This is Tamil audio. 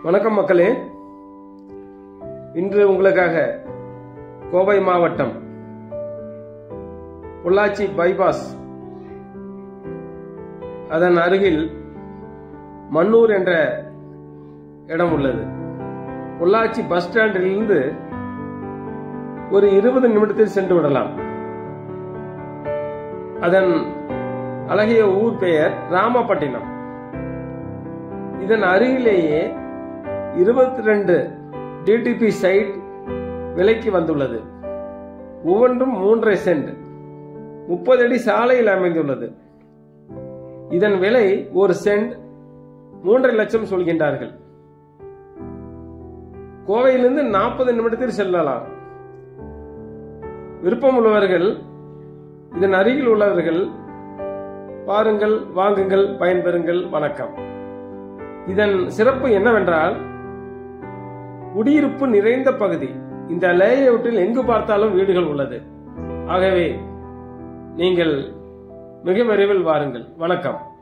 வணக்கம் மக்களே இன்று உங்களுக்காக கோவை மாவட்டம் பொள்ளாச்சி பைபாஸ் அதன் அருகில் மன்னூர் என்ற இடம் உள்ளது பொள்ளாச்சி பஸ் ஸ்டாண்டிலிருந்து ஒரு இருபது நிமிடத்தில் சென்று விடலாம் அதன் அழகிய ஊர் பெயர் ராமப்பட்டினம் இதன் அருகிலேயே இருபத்தி ரெண்டு டிடிபி சைட் விலைக்கு வந்துள்ளது ஒவ்வொன்றும் மூன்றரை சென்ட் முப்பது அடி சாலையில் அமைந்துள்ளது இதன் விலை ஒரு சென்ட் மூன்றரை லட்சம் சொல்கின்றார்கள் கோவையிலிருந்து நாற்பது நிமிடத்தில் செல்லலாம் விருப்பம் உள்ளவர்கள் இதன் அருகில் உள்ளவர்கள் பாருங்கள் வாங்குங்கள் பயன்பெறுங்கள் வணக்கம் இதன் சிறப்பு என்னவென்றால் குடியிருப்பு நிறைந்த பகுதி இந்த லேஅவுட்டில் எங்கு பார்த்தாலும் வீடுகள் உள்ளது ஆகவே நீங்கள் மிக விரைவில் வாருங்கள் வணக்கம்